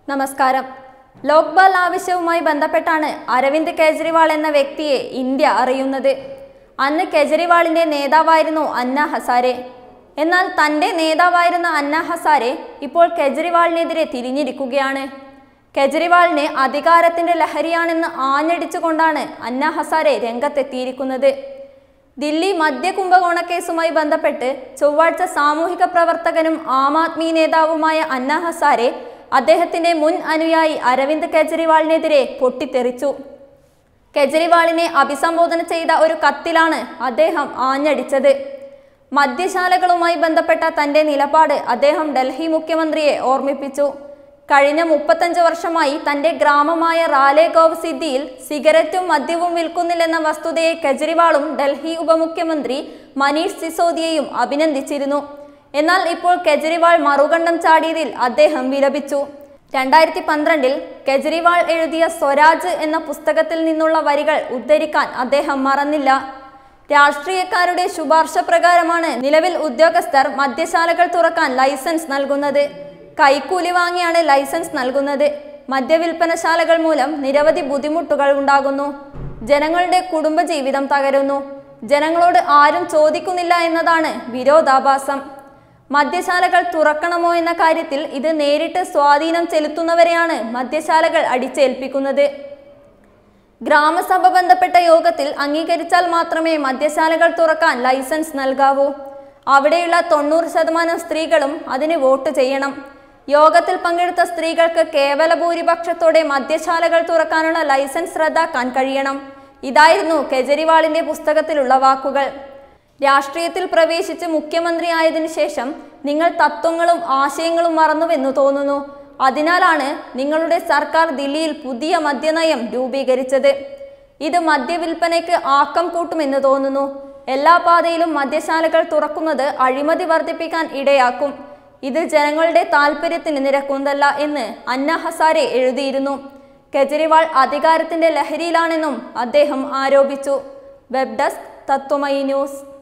നമസ്കാരം ലോക്പാൽ ആവശ്യവുമായി ബന്ധപ്പെട്ടാണ് അരവിന്ദ് കെജ്രിവാൾ എന്ന വ്യക്തിയെ ഇന്ത്യ അറിയുന്നത് അന്ന് കെജ്രിവാളിന്റെ നേതാവായിരുന്നു അന്ന ഹസാരെ എന്നാൽ തന്റെ നേതാവായിരുന്ന അന്ന ഹസാരെ ഇപ്പോൾ കെജ്രിവാളിനെതിരെ തിരിഞ്ഞിരിക്കുകയാണ് കെജ്രിവാളിന് അധികാരത്തിന്റെ ലഹരിയാണെന്ന് ആഞ്ഞടിച്ചുകൊണ്ടാണ് അന്ന ഹസാരെ രംഗത്തെത്തിയിരിക്കുന്നത് ദില്ലി മദ്യ കുംഭകോണക്കേസുമായി ബന്ധപ്പെട്ട് ചൊവ്വാഴ്ച സാമൂഹിക പ്രവർത്തകനും ആം ആദ്മി നേതാവുമായ അന്ന ഹസാരെ അദ്ദേഹത്തിന്റെ മുൻ അനുയായി അരവിന്ദ് കെജ്രിവാളിനെതിരെ പൊട്ടിത്തെറിച്ചു കെജ്രിവാളിനെ അഭിസംബോധന ചെയ്ത ഒരു കത്തിലാണ് അദ്ദേഹം ആഞ്ഞടിച്ചത് മദ്യശാലകളുമായി ബന്ധപ്പെട്ട തന്റെ നിലപാട് അദ്ദേഹം ഡൽഹി മുഖ്യമന്ത്രിയെ ഓർമ്മിപ്പിച്ചു കഴിഞ്ഞ മുപ്പത്തഞ്ച് വർഷമായി തന്റെ ഗ്രാമമായ റാലേഗോവ് സിദ്ധിയിൽ സിഗരറ്റും മദ്യവും വിൽക്കുന്നില്ലെന്ന വസ്തുതയെ കെജ്രിവാളും ഡൽഹി ഉപമുഖ്യമന്ത്രി മനീഷ് സിസോദിയയും അഭിനന്ദിച്ചിരുന്നു എന്നാൽ ഇപ്പോൾ കെജ്രിവാൾ മറുകണ്ഠം ചാടിയതിൽ അദ്ദേഹം വിലപിച്ചു രണ്ടായിരത്തി പന്ത്രണ്ടിൽ കെജ്രിവാൾ എഴുതിയ സ്വരാജ് എന്ന പുസ്തകത്തിൽ നിന്നുള്ള വരികൾ ഉദ്ധരിക്കാൻ അദ്ദേഹം മറന്നില്ല രാഷ്ട്രീയക്കാരുടെ ശുപാർശ പ്രകാരമാണ് നിലവിൽ ഉദ്യോഗസ്ഥർ മദ്യശാലകൾ തുറക്കാൻ ലൈസൻസ് നൽകുന്നത് കൈക്കൂലി വാങ്ങിയാണ് ലൈസൻസ് നൽകുന്നത് മദ്യവിൽപ്പനശാലകൾ മൂലം നിരവധി ബുദ്ധിമുട്ടുകൾ ഉണ്ടാകുന്നു ജനങ്ങളുടെ കുടുംബജീവിതം തകരുന്നു ജനങ്ങളോട് ആരും ചോദിക്കുന്നില്ല എന്നതാണ് വിരോധാഭാസം മദ്യശാലകൾ തുറക്കണമോ എന്ന കാര്യത്തിൽ ഇത് നേരിട്ട് സ്വാധീനം ചെലുത്തുന്നവരെയാണ് മദ്യശാലകൾ അടിച്ചേൽപ്പിക്കുന്നത് ഗ്രാമസഭ ബന്ധപ്പെട്ട യോഗത്തിൽ അംഗീകരിച്ചാൽ മാത്രമേ മദ്യശാലകൾ തുറക്കാൻ ലൈസൻസ് നൽകാവൂ അവിടെയുള്ള തൊണ്ണൂറ് ശതമാനം സ്ത്രീകളും അതിന് വോട്ട് ചെയ്യണം യോഗത്തിൽ പങ്കെടുത്ത സ്ത്രീകൾക്ക് കേവല ഭൂരിപക്ഷത്തോടെ മദ്യശാലകൾ തുറക്കാനുള്ള ലൈസൻസ് റദ്ദാക്കാൻ കഴിയണം ഇതായിരുന്നു കെജ്രിവാളിന്റെ പുസ്തകത്തിലുള്ള വാക്കുകൾ രാഷ്ട്രീയത്തിൽ പ്രവേശിച്ച് മുഖ്യമന്ത്രിയായതിനു ശേഷം നിങ്ങൾ തത്വങ്ങളും ആശയങ്ങളും മറന്നുവെന്നു തോന്നുന്നു അതിനാലാണ് നിങ്ങളുടെ സർക്കാർ ദില്ലിയിൽ പുതിയ മദ്യനയം രൂപീകരിച്ചത് ഇത് മദ്യവിൽപ്പനയ്ക്ക് ആക്കം കൂട്ടുമെന്ന് തോന്നുന്നു എല്ലാ പാതയിലും മദ്യശാലകൾ തുറക്കുന്നത് അഴിമതി വർദ്ധിപ്പിക്കാൻ ഇടയാക്കും ഇത് ജനങ്ങളുടെ താല്പര്യത്തിന് നിരക്കുന്നതല്ല എന്ന് അന്ന ഹസാരെ എഴുതിയിരുന്നു കെജ്രിവാൾ അധികാരത്തിന്റെ ലഹരിയിലാണെന്നും അദ്ദേഹം ആരോപിച്ചു വെബ് ഡെസ്ക് തത്വമയി ന്യൂസ്